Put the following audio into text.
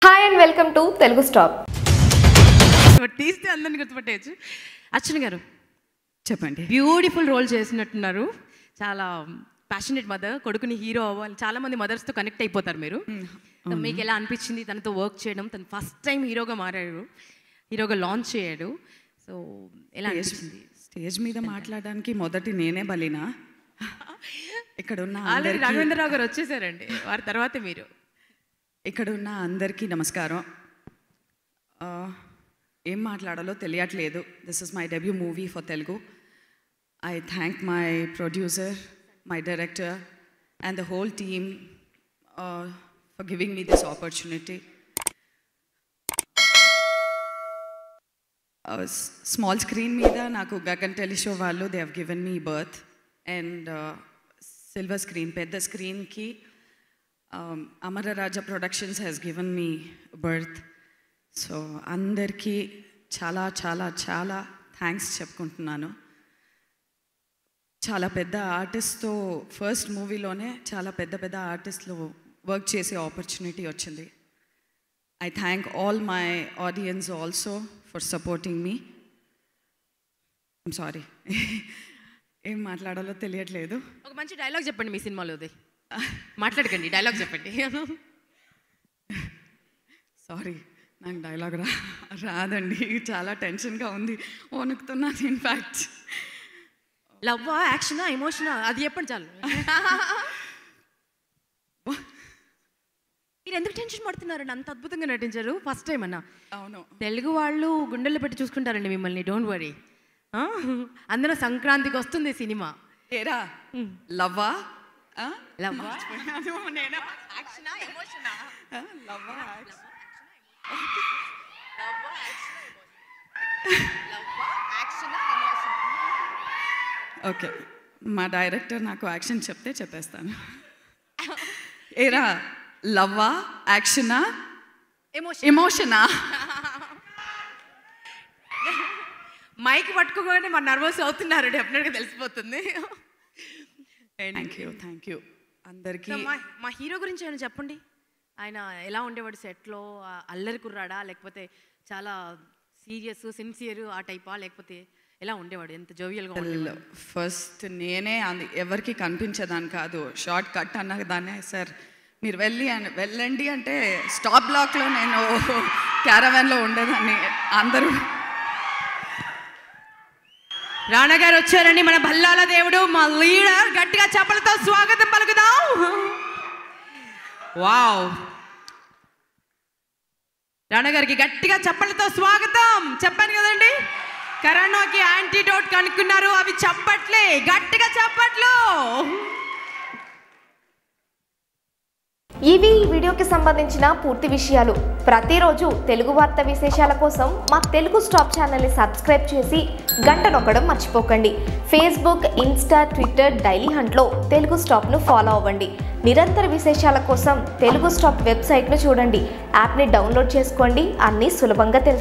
Hi and welcome to Telugu stop తీస్తే అందరిని గుర్తుపట్టేయచ్చు అర్చన గారు చెప్పండి బ్యూటిఫుల్ రోల్ చేసినట్టున్నారు చాలా ప్యాషనెట్ మదర్ కొడుకుని హీరో అవ్వాలి చాలా మంది మదర్స్తో కనెక్ట్ అయిపోతారు మీరు సో మీకు ఎలా అనిపించింది తనతో వర్క్ చేయడం తను ఫస్ట్ టైం హీరోగా మారాడు హీరోగా లాంచ్ అయ్యాడు సో ఎలా అనిపించింది స్టేజ్ మీద మాట్లాడడానికి మొదటి నేనే బలినా ఇక్కడ ఉన్న ఆల్రెడీ అందరికీ- రాఘవేంద్రరావు గారు వచ్చేసారండి వారి తర్వాతే మీరు ఇక్కడ ఉన్న అందరికీ నమస్కారం ఆ, ఏం మాట్లాడాలో తెలియట్లేదు this is my debut movie for Telugu I thank my producer my director and the whole team for giving me this opportunity small screen మీద నాకు గగన్ టెలిషో వాళ్ళు they have given me birth and silver screen పెద్ద స్క్రీన్కి Amararaja productions has given me birth so అందరికీ చాలా చాలా చాలా thanks చెప్పుకుంటున్నాను చాలా పెద్ద ఆర్టిస్ట్తో ఫస్ట్ మూవీలోనే చాలా పెద్ద పెద్ద ఆర్టిస్ట్లో వర్క్ చేసే ఆపర్చునిటీ వచ్చింది I thank all my audience also for supporting me sorry ఏం మాట్లాడాలో తెలియట్లేదు ఒక మంచి డైలాగ్ చెప్పండి మీ సినిమాలోది మాట్లాడకండి డైలాగ్ చెప్పండి సారీ నాకు డైలాగ్ రా రాదండి చాలా టెన్షన్గా ఉంది వణుకుతున్నాను ఇన్ఫ్యాక్ట్ లవ్వా యాక్షనా ఎమోషనా అది చెప్పండి చాలు మీరు ఎందుకు టెన్షన్ పడుతున్నారండి అంత అద్భుతంగా నటించారు ఫస్ట్ టైం అన్న అవును తెలుగు వాళ్ళు గుండెల్లో పెట్టి చూసుకుంటారండి మిమ్మల్ని డోంట్ వరీ అందులో సంక్రాంతికి వస్తుంది సినిమా ఏరా లవ్వా ఆ? లవ్వా నేనా? యాక్షనా ఎమోషనా ఆ, లవ్వా ఓకే మా డైరెక్టర్ నాకు యాక్షన్ చెప్తే చెప్పేస్తాను ఏరా లవ్వా యాక్షనా ఎమోషన్ ఎమోషనా మైక్ పట్టుకోగానే మన నర్వస్ అవుతున్నారు డెఫినెట్గా తెలిసిపోతుంది థ్యాంక్ యూ థ్యాంక్ యూ అందరికీ సో మా మా హీరో గురించి ఆయన చెప్పండి ఆయన ఎలా ఉండేవాడు సెట్లో అల్లరి కుర్రాడా లేకపోతే చాలా సీరియస్ సిన్సియర్ ఆ టైపా లేకపోతే ఎలా ఉండేవాడు ఎంత జోవియల్గా ఉండేవాడు ఫస్ట్ నేనే అది ఎవరికి కనిపించేదాన్ని కాదు షార్ట్ కట్ అన్న దాన్నే సార్ మీరు వెళ్ళి అని వెళ్ళండి అంటే స్టాప్ బ్లాక్లో నేను క్యారవాన్లో ఉండేదాన్ని అందరూ రాణా గారు వచ్చారండి మన భల్లాల దేవుడు మా లీడర్ గట్టిగా చప్పలతో స్వాగతం పలుకుదాం వావ్ రాణా గారికి గట్టిగా చప్పలతో స్వాగతం చెప్పాను కదండి కరోనాకి యాంటీడోట్ కనుక్కున్నారు అవి చప్పట్లే గట్టిగా చప్పట్లు ఇవి ఈ వీడియోకి సంబంధించిన పూర్తి విషయాలు ప్రతిరోజు తెలుగు వార్త విశేషాల కోసం మా తెలుగు స్టాప్ ఛానల్ని సబ్స్క్రైబ్ చేసి గంట నొక్కడం మర్చిపోకండి ఫేస్బుక్ ఇన్స్టా ట్విట్టర్ డైలీ హంట్లో తెలుగు స్టాప్ను ఫాలో అవ్వండి నిరంతర విశేషాల కోసం తెలుగు స్టాప్ వెబ్సైట్ను చూడండి యాప్ని డౌన్లోడ్ చేసుకోండి అన్నీ సులభంగా తెలుసు